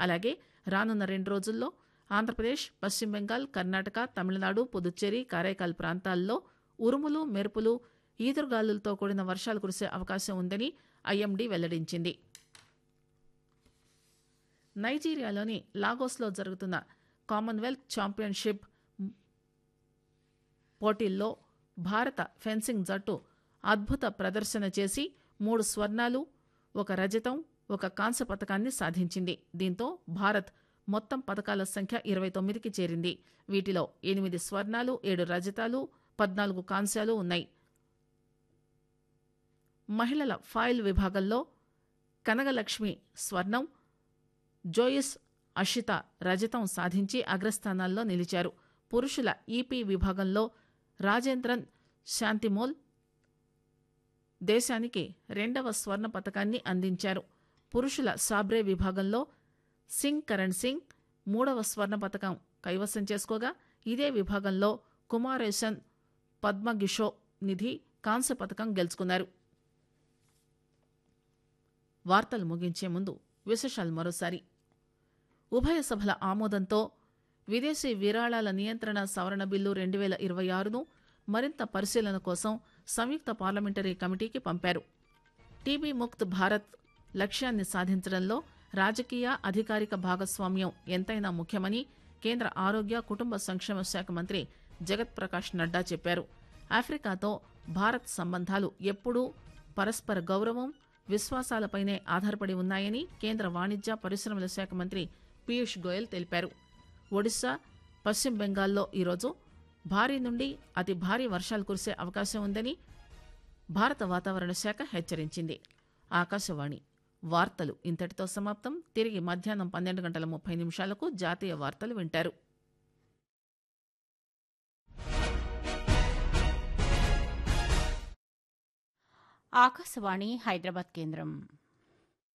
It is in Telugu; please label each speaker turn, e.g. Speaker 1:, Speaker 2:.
Speaker 1: అలాగే రానున్న రెండు రోజుల్లో ఆంధ్రప్రదేశ్ పశ్చిమ బెంగాల్ కర్ణాటక తమిళనాడు పుదుచ్చేరి కారైకాల్ ప్రాంతాల్లో ఉరుములు మెరుపులు ఈదురుగాలులతో కూడిన వర్షాలు కురిసే అవకాశం ఉందని ఐఎండీ వెల్లడించింది నైజీరియాలోని లాగోస్లో జరుగుతున్న కామన్వెల్త్ ఛాంపియన్షిప్ పోటీల్లో భారత ఫెన్సింగ్ జట్టు అద్భుత ప్రదర్శన చేసి మూడు స్వర్ణాలు ఒక రజతం ఒక కాంస్య పథకాన్ని సాధించింది దీంతో భారత్ మొత్తం పథకాల సంఖ్య ఇరవై తొమ్మిదికి చేరింది వీటిలో ఎనిమిది స్వర్ణాలు ఏడు రజతాలు పద్నాలుగు కాంస్యాలు ఉన్నాయి మహిళల ఫాయిల్ విభాగంలో కనగలక్ష్మి స్వర్ణం జోయిస్ అషిత రజతం సాధించి అగ్రస్థానాల్లో నిలిచారు పురుషుల ఈపీ విభాగంలో రాజేంద్రన్ శాంతిమోల్ దేశానికి రెండవ స్వర్ణ పథకాన్ని అందించారు పురుషుల సాబ్రే విభాగంలో సింగ్ కరణ్ సింగ్ మూడవ స్వర్ణ పథకం కైవసం చేసుకోగా ఇదే విభాగంలో కుమారేషన్ పద్మగిషో నిధి కాంస్య పథకం గెలుచుకున్నారు వార్తలు ముగించే ముందు విశేషాలు మరోసారి ఉభయ సభల ఆమోదంతో విదేశీ విరాళాల నియంత్రణ సవరణ బిల్లు రెండు వేల ఇరవై ఆరును మరింత పరిశీలన కోసం సంయుక్త పార్లమెంటరీ కమిటీకి పంపారు టీబీ ముక్త్ భారత్ లక్ష్యాన్ని సాధించడంలో రాజకీయ అధికారిక భాగస్వామ్యం ఎంతైనా ముఖ్యమని కేంద్ర ఆరోగ్య కుటుంబ సంక్షేమ శాఖ మంత్రి జగత్ ప్రకాష్ నడ్డా చెప్పారు ఆఫ్రికాతో భారత్ సంబంధాలు ఎప్పుడూ పరస్పర గౌరవం విశ్వాసాలపైనే ఆధారపడి ఉన్నాయని కేంద్ర వాణిజ్య పరిశ్రమల శాఖ మంత్రి పీయూష్ గోయల్ తెలిపారు ఒడిశా పశ్చిమ బెంగాల్లో ఈరోజు భారీ నుండి అతి భారీ వర్షాలు కురిసే అవకాశం ఉందని భారత వాతావరణ శాఖ హెచ్చరించింది ఆకాశవాణి వార్తలు ఇంతటితో సమాప్తం తిరిగి మధ్యాహ్నం పన్నెండు గంటల ముప్పై నిమిషాలకు జాతీయ వార్తలు వింటారు
Speaker 2: ఆకాశవాణి హైదరాబాద్ కేంద్రం